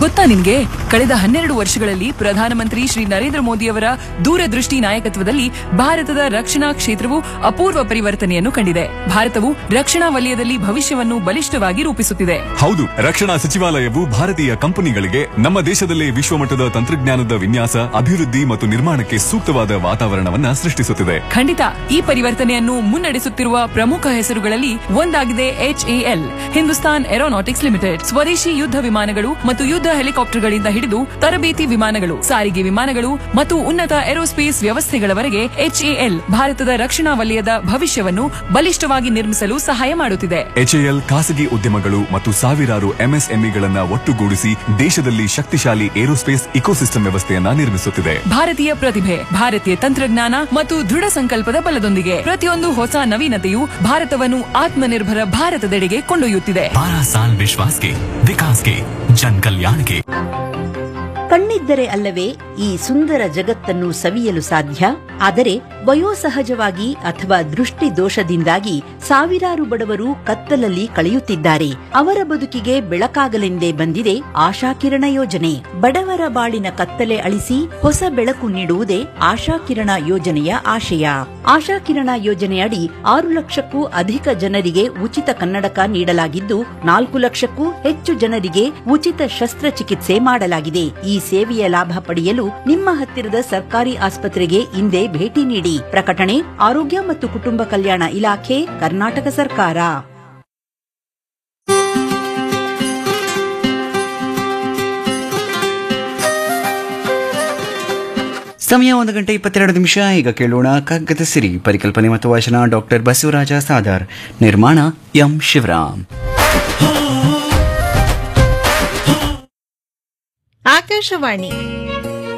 ಗೊತ್ತಾ ನಿನ್ಗೆ ಕಳೆದ ಹನ್ನೆರಡು ವರ್ಷಗಳಲ್ಲಿ ಪ್ರಧಾನಮಂತ್ರಿ ಶ್ರೀ ನರೇಂದ್ರ ಮೋದಿಯವರ ದೂರದೃಷ್ಟಿ ನಾಯಕತ್ವದಲ್ಲಿ ಭಾರತದ ರಕ್ಷಣಾ ಕ್ಷೇತ್ರವು ಅಪೂರ್ವ ಪರಿವರ್ತನೆಯನ್ನು ಕಂಡಿದೆ ಭಾರತವು ರಕ್ಷಣಾ ವಲಯದಲ್ಲಿ ಭವಿಷ್ಯವನ್ನು ಬಲಿಷ್ಠವಾಗಿ ರೂಪಿಸುತ್ತಿದೆ ಹೌದು ರಕ್ಷಣಾ ಸಚಿವಾಲಯವು ಭಾರತೀಯ ಕಂಪನಿಗಳಿಗೆ ನಮ್ಮ ದೇಶದಲ್ಲೇ ವಿಶ್ವಮಟ್ಟದ ತಂತ್ರಜ್ಞಾನದ ವಿನ್ಯಾಸ ಅಭಿವೃದ್ಧಿ ಮತ್ತು ನಿರ್ಮಾಣಕ್ಕೆ ಸೂಕ್ತವಾದ ವಾತಾವರಣವನ್ನ ಸೃಷ್ಟಿಸುತ್ತಿದೆ ಖಂಡಿತ ಈ ಪರಿವರ್ತನೆಯನ್ನು ಮುನ್ನಡೆಸುತ್ತಿರುವ ಪ್ರಮುಖ ಹೆಸರುಗಳಲ್ಲಿ ಒಂದಾಗಿದೆ ಎಚ್ಎಎಲ್ ಹಿಂದೂಸ್ತಾನ್ ಏರೋನಾಟಿಕ್ಸ್ ಲಿಮಿಟೆಡ್ ಸ್ವದೇಶಿ ಯುದ್ಧ ವಿಮಾನಗಳು ಮತ್ತು ಯುದ್ಧ ಹೆಲಿಕಾಪ್ಟರ್ಗಳಿಂದ ಹಿಡಿದು ತರಬೇತಿ ವಿಮಾನಗಳು ಸಾರಿಗೆ ವಿಮಾನಗಳು ಮತ್ತು ಉನ್ನತ ಏರೋಸ್ಪೇಸ್ ವ್ಯವಸ್ಥೆಗಳವರೆಗೆ ಎಚ್ಎಎಲ್ ಭಾರತದ ರಕ್ಷಣಾ ವಲಯದ ಭವಿಷ್ಯವನ್ನು ಬಲಿಷ್ಠವಾಗಿ ನಿರ್ಮಿಸಲು ಸಹಾಯ ಮಾಡುತ್ತಿದೆ ಎಚ್ಎಎಲ್ ಖಾಸಗಿ ಉದ್ಯಮಗಳು ಮತ್ತು ಸಾವಿರಾರು ಎಂಎಸ್ಎಂಇಗಳನ್ನ ಒಟ್ಟುಗೂಡಿಸಿ ದೇಶದಲ್ಲಿ ಶಕ್ತಿಶಾಲಿ ಏರೋಸ್ಪೇಸ್ ಇಕೋಸಿಸ್ಟಮ್ ವ್ಯವಸ್ಥೆಯನ್ನ ನಿರ್ಮಿಸುತ್ತಿದೆ ಭಾರತೀಯ ಪ್ರತಿಭೆ ಭಾರತೀಯ ತಂತ್ರಜ್ಞಾನ ಮತ್ತು ದೃಢ ಸಂಕಲ್ಪದ ಬಲದೊಂದಿಗೆ ಪ್ರತಿಯೊಂದು ಹೊಸ ನವೀನತೆಯು ಭಾರತವನ್ನು ಆತ್ಮನಿರ್ಭರ ಭಾರತದೆಡೆಗೆ ಕೊಂಡೊಯ್ಯುತ್ತಿದೆ बारह साल विश्वास के विकास के जन कल्याण के ಕಣ್ಣಿದ್ದರೆ ಅಲ್ಲವೇ ಈ ಸುಂದರ ಜಗತ್ತನ್ನು ಸವಿಯಲು ಸಾಧ್ಯ ಆದರೆ ವಯೋಸಹಜವಾಗಿ ಅಥವಾ ದೃಷ್ಟಿ ದೋಷದಿಂದಾಗಿ ಸಾವಿರಾರು ಬಡವರು ಕತ್ತಲಲ್ಲಿ ಕಳೆಯುತ್ತಿದ್ದಾರೆ ಅವರ ಬದುಕಿಗೆ ಬೆಳಕಾಗಲೆಂದೇ ಬಂದಿದೆ ಆಶಾಕಿರಣ ಯೋಜನೆ ಬಡವರ ಬಾಳಿನ ಕತ್ತಲೆ ಅಳಿಸಿ ಹೊಸ ಬೆಳಕು ನೀಡುವುದೇ ಆಶಾಕಿರಣ ಯೋಜನೆಯ ಆಶಯ ಆಶಾಕಿರಣ ಯೋಜನೆಯಡಿ ಆರು ಲಕ್ಷಕ್ಕೂ ಅಧಿಕ ಜನರಿಗೆ ಉಚಿತ ಕನ್ನಡಕ ನೀಡಲಾಗಿದ್ದು ನಾಲ್ಕು ಲಕ್ಷಕ್ಕೂ ಹೆಚ್ಚು ಜನರಿಗೆ ಉಚಿತ ಶಸ್ತ್ರಚಿಕಿತ್ಸೆ ಮಾಡಲಾಗಿದೆ ಈ ಸೇವೆಯ ಲಾಭ ಪಡೆಯಲು ನಿಮ್ಮ ಹತ್ತಿರದ ಸರ್ಕಾರಿ ಆಸ್ಪತ್ರೆಗೆ ಇಂದೇ ಭೇಟಿ ನೀಡಿ ಪ್ರಕಟಣೆ ಆರೋಗ್ಯ ಮತ್ತು ಕುಟುಂಬ ಕಲ್ಯಾಣ ಇಲಾಖೆ ಕರ್ನಾಟಕ ಸರ್ಕಾರ ಸಮಯ ಒಂದು ಗಂಟೆ ಇಪ್ಪತ್ತೆರಡು ನಿಮಿಷ ಈಗ ಕೇಳೋಣ ಕಗ್ಗದ ಸಿರಿ ಪರಿಕಲ್ಪನೆ ಮತ್ತು ವಾಚನ ಡಾಕ್ಟರ್ ಬಸವರಾಜ ಸಾದಾರ್ ನಿರ್ಮಾಣ ಎಂ ಶಿವರಾಮ್ ಆಕಾಶವಾಣಿ